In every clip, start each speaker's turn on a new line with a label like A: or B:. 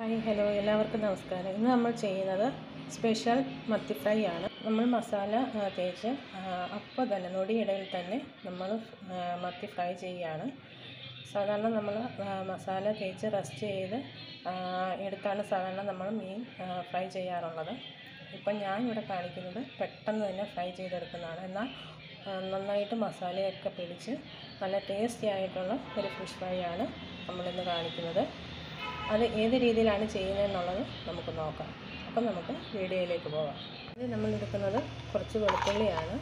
A: hi hello എല്ലാവർക്കും നമസ്കാരം ഇന്ന് നമ്മൾ ചെയ്യുന്നത് സ്പെഷ്യൽ മത്തി ഫ്രൈ ആണ് നമ്മൾ മസാല ആ, തേച്ച് ആ, അപ്പോൾ തന്നെ നൊടിയിടയിൽ തന്നെ നമ്മൾ ആ, മത്തി ഫ്രൈ ചെയ്യുകയാണ് സാധാരണ നമ്മൾ ആ, മസാല തേച്ച് റെസ്റ്റ് ചെയ്ത് ആ, എടുത്താണ് സാധാരണ നമ്മൾ മീൻ ആ, ഫ്രൈ ചെയ്യാറുള്ളത് ഇപ്പം ഞാൻ ഇവിടെ കാണിക്കുന്നത് പെട്ടെന്ന് തന്നെ ഫ്രൈ ചെയ്തെടുക്കുന്നതാണ് എന്നാൽ ആ, നന്നായിട്ട് മസാലയൊക്കെ പിടിച്ച് നല്ല ടേസ്റ്റി ആയിട്ടുള്ള ഒരു ഫിഷ് ഫ്രൈ ആണ് നമ്മളിന്ന് കാണിക്കുന്നത് അത് ഏത് രീതിയിലാണ് ചെയ്യുന്നതെന്നുള്ളത് നമുക്ക് നോക്കാം അപ്പം നമുക്ക് വീഡിയോയിലേക്ക് പോകാം ഇത് നമ്മൾ എടുക്കുന്നത് കുറച്ച് വെളുത്തുള്ളിയാണ്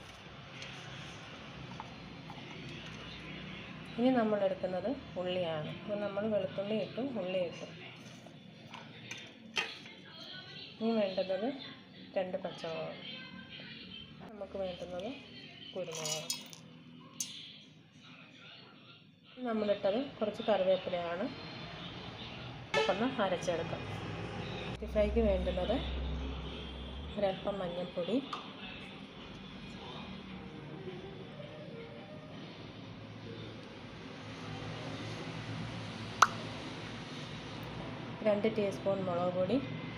A: ഇനി നമ്മൾ എടുക്കുന്നത് ഉള്ളിയാണ് അപ്പോൾ നമ്മൾ വെളുത്തുള്ളി ഇട്ടു ഉള്ളി ഇട്ടു ഇനി വേണ്ടുന്നത് രണ്ട് പച്ചമുളക് നമുക്ക് വേണ്ടുന്നത് കുരുമുളക് നമ്മളിട്ടത് കുറച്ച് കറിവേപ്പിലയാണ് ഒന്ന് അരച്ചെടുക്കാം ചിക്കൻ ഫ്രൈക്ക് വേണ്ടുന്നത് ഒരല്പം മഞ്ഞൾപ്പൊടി രണ്ട് ടീസ്പൂൺ മുളക് പൊടി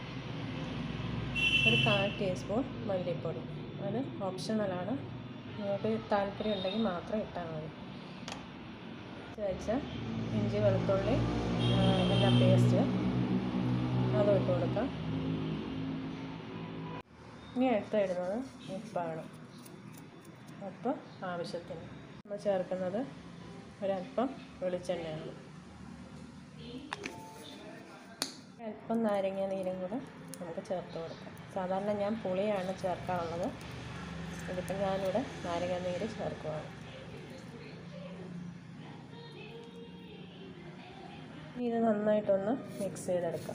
A: ഒരു കാൽ ടീസ്പൂൺ മല്ലിപ്പൊടി അത് ഓപ്ഷണലാണ് നിങ്ങൾക്ക് താല്പര്യം ഉണ്ടെങ്കിൽ മാത്രം ഇട്ടാൽ മതി വെച്ച ഇഞ്ചി വെളുത്തുള്ളി ആ, എല്ലാം പേസ്റ്റ് അതും ഇട്ട് കൊടുക്കാം ഇനി അടുത്ത ഇടുന്നത് ഉപ്പാണ് ഉപ്പ് ആവശ്യത്തിന് നമ്മൾ ചേർക്കുന്നത് ഒരല്പം വെളിച്ചെണ്ണയാണ് അല്പം നാരങ്ങ നീരും കൂടെ നമുക്ക് ചേർത്ത് കൊടുക്കാം സാധാരണ ഞാൻ പുളിയാണ് ചേർക്കാറുള്ളത് ഇതിപ്പോൾ ഞാനിവിടെ നാരങ്ങ നീര് ചേർക്കുകയാണ് ഇനി ഇത് നന്നായിട്ടൊന്ന് മിക്സ് ചെയ്തെടുക്കാം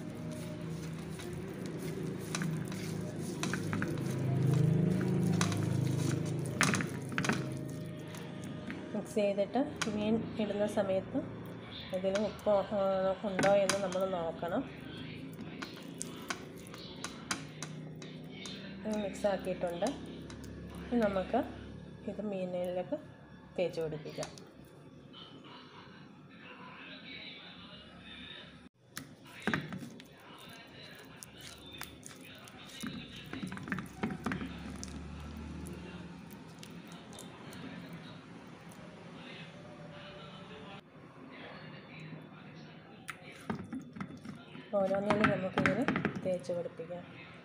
A: മിക്സ് ചെയ്തിട്ട് മീൻ ഇടുന്ന സമയത്ത് ഇതിൽ ഉപ്പ് ആ, ഉണ്ടോ എന്ന് നമ്മൾ നോക്കണം മിക്സ് ആക്കിയിട്ടുണ്ട് ഇനി നമുക്ക് ഇത് മീനിലേക്ക് തേച്ച് പിടിപ്പിക്കാം ഓരോന്നിനും നമുക്കിങ്ങനെ തേച്ച് പിടിപ്പിക്കാം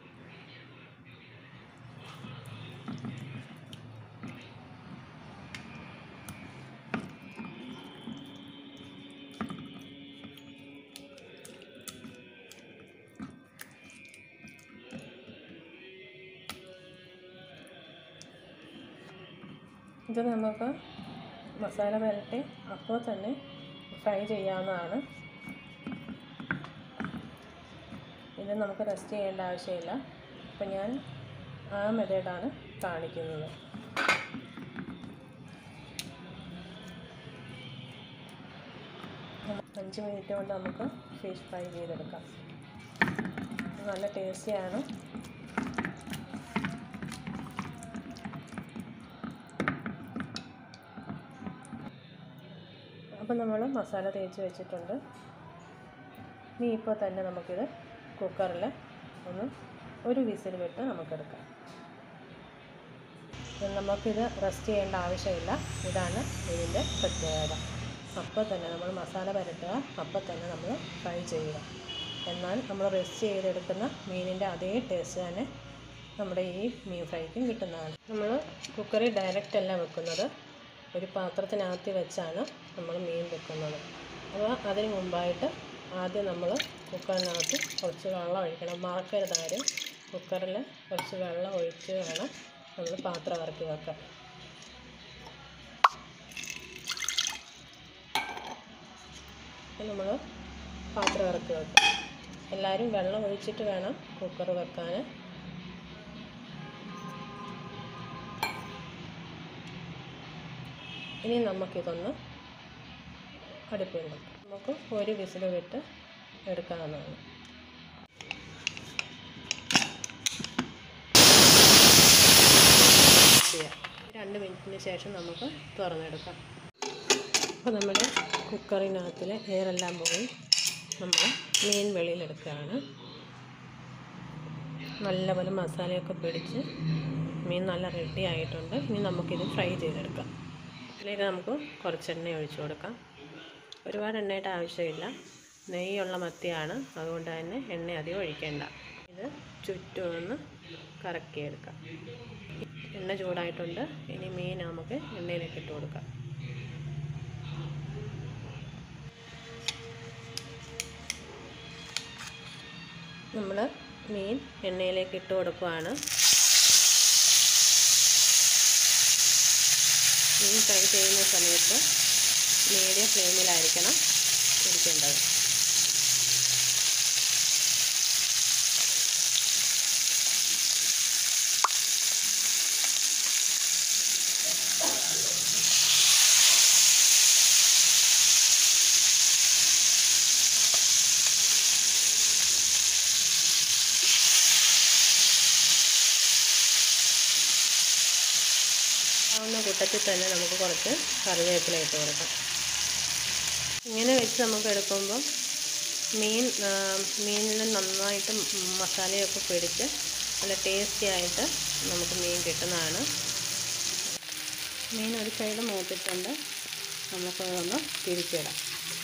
A: ഇത് നമുക്ക് മസാല പുരട്ടി അപ്പോൾ തന്നെ ഫ്രൈ ചെയ്യാവുന്നതാണ് ഇത് നമുക്ക് റെസ്റ്റ് ചെയ്യേണ്ട ആവശ്യമില്ല അപ്പം ഞാൻ ആ മെത്തേഡാണ് കാണിക്കുന്നത് അഞ്ച് മിനിറ്റ് കൊണ്ട് നമുക്ക് ഫിഷ് ഫ്രൈ ചെയ്തെടുക്കാം ഇത് നല്ല ടേസ്റ്റിയാണ് അപ്പം നമ്മൾ മസാല തേച്ച് വെച്ചിട്ടുണ്ട് ഇനി ഇപ്പോൾ തന്നെ നമുക്കിത് കുക്കറിൽ ഒന്ന് ഒരു വിസിൽ വിട്ട് നമുക്കെടുക്കാം ഇത് നമുക്കിത് റെസ്റ്റ് ചെയ്യേണ്ട ആവശ്യമില്ല ഇതാണ് ഇതിൻ്റെ പ്രത്യേകത അപ്പോൾ തന്നെ നമ്മൾ മസാല പുരട്ടുക അപ്പോൾ തന്നെ നമ്മൾ ഫ്രൈ ചെയ്യുക എന്നാൽ നമ്മൾ റെസ്റ്റ് ചെയ്തെടുക്കുന്ന മീനിൻ്റെ അതേ ടേസ്റ്റ് തന്നെ നമ്മുടെ ഈ മീൻ ഫ്രൈക്കും കിട്ടുന്നതാണ് നമ്മൾ കുക്കറിൽ ഡയറക്റ്റ് അല്ല വെക്കുന്നത് ഒരു പാത്രത്തിനകത്ത് വെച്ചാണ് നമ്മൾ മീൻ വെക്കുന്നത് അപ്പോൾ അതിന് മുമ്പായിട്ട് ആദ്യം നമ്മൾ കുക്കറിനകത്ത് കുറച്ച് വെള്ളം ഒഴിക്കണം മറക്കരുത് ആരും കുക്കറിൽ കുറച്ച് വെള്ളം ഒഴിച്ച് വേണം നമ്മൾ പാത്രം ഇറക്കി വെക്കാൻ അപ്പോൾ നമ്മൾ പാത്രം ഇറക്കി വെക്കും എല്ലാവരും വെള്ളം ഒഴിച്ചിട്ട് വേണം കുക്കർ വെക്കാൻ ഇനി നമുക്കിതൊന്ന് അടുപ്പിൽ വെക്കാം നമുക്ക് ഒരു വിസിൽ വിട്ട് എടുക്കാവുന്നതാണ് ചെയ്യാം രണ്ട് മിനിറ്റിന് ശേഷം നമുക്ക് തുറന്നെടുക്കാം അപ്പോൾ നമ്മുടെ കുക്കറിനകത്തിൽ എയറെല്ലാം പോയി നമ്മൾ മീൻ വെളിയിലെടുക്കുകയാണ് നല്ലപോലെ മസാലയൊക്കെ പിടിച്ച് മീൻ നല്ല റെഡി ആയിട്ടുണ്ട് ഇനി നമുക്കിത് ഫ്രൈ ചെയ്തെടുക്കാം ഇതിലേക്ക് നമുക്ക് കുറച്ച് എണ്ണ ഒഴിച്ചു കൊടുക്കാം ഒരുപാട് എണ്ണയുടെ ആവശ്യമില്ല നെയ്യുള്ള മത്തിയാണ് അതുകൊണ്ട് തന്നെ എണ്ണ അധികം ഒഴിക്കേണ്ട ഇത് ചുറ്റും ഒന്ന് കറക്കിയെടുക്കാം എണ്ണ ചൂടായിട്ടുണ്ട് ഇനി മീൻ നമുക്ക് എണ്ണയിലേക്ക് ഇട്ട് കൊടുക്കാം നമ്മൾ മീൻ എണ്ണയിലേക്ക് ഇട്ട് കൊടുക്കുവാണ് മീൻ ഫ്രൈ ചെയ്യുന്ന സമയത്ത് മീഡിയം ഫ്ലെയിമിലായിരിക്കണം ഇരിക്കേണ്ടത് ആവുന്ന കൂട്ടത്തിൽ തന്നെ നമുക്ക് കുറച്ച് കറിവേപ്പില ഇട്ട് കൊടുക്കാം ഇങ്ങനെ വെച്ച് നമുക്ക് എടുക്കുമ്പം മീൻ മീനിൽ നന്നായിട്ട് മസാലയൊക്കെ പിടിച്ച് നല്ല ടേസ്റ്റി ആയിട്ട് നമുക്ക് മീൻ കിട്ടുന്നതാണ് മീൻ ഒരു സൈഡ് മൂത്തിട്ടുണ്ട് നമുക്കതൊന്ന് തിരിച്ചിടാം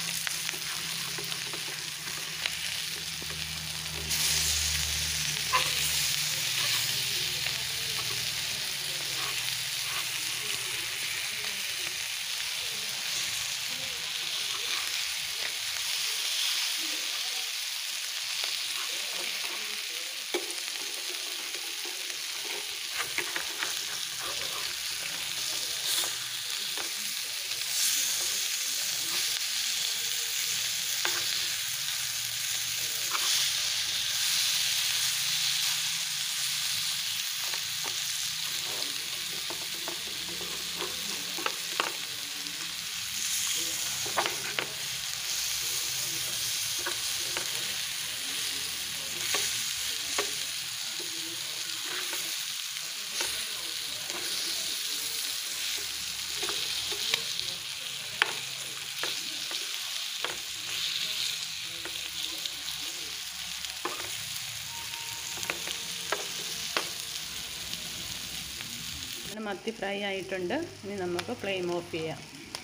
A: അങ്ങനെ മത്തി ഫ്രൈ ആയിട്ടുണ്ട് ഇനി നമുക്ക് ഫ്ലെയിം ഓഫ് ചെയ്യാം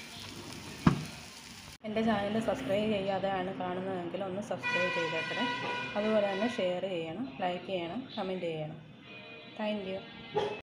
A: എൻ്റെ ചാനൽ സബ്സ്ക്രൈബ് ചെയ്യാതെയാണ് കാണുന്നതെങ്കിൽ ഒന്ന് സബ്സ്ക്രൈബ് ചെയ്തേക്കണേ അതുപോലെ തന്നെ ഷെയർ ചെയ്യണം ലൈക്ക് ചെയ്യണം കമൻറ്റ് ചെയ്യണം താങ്ക്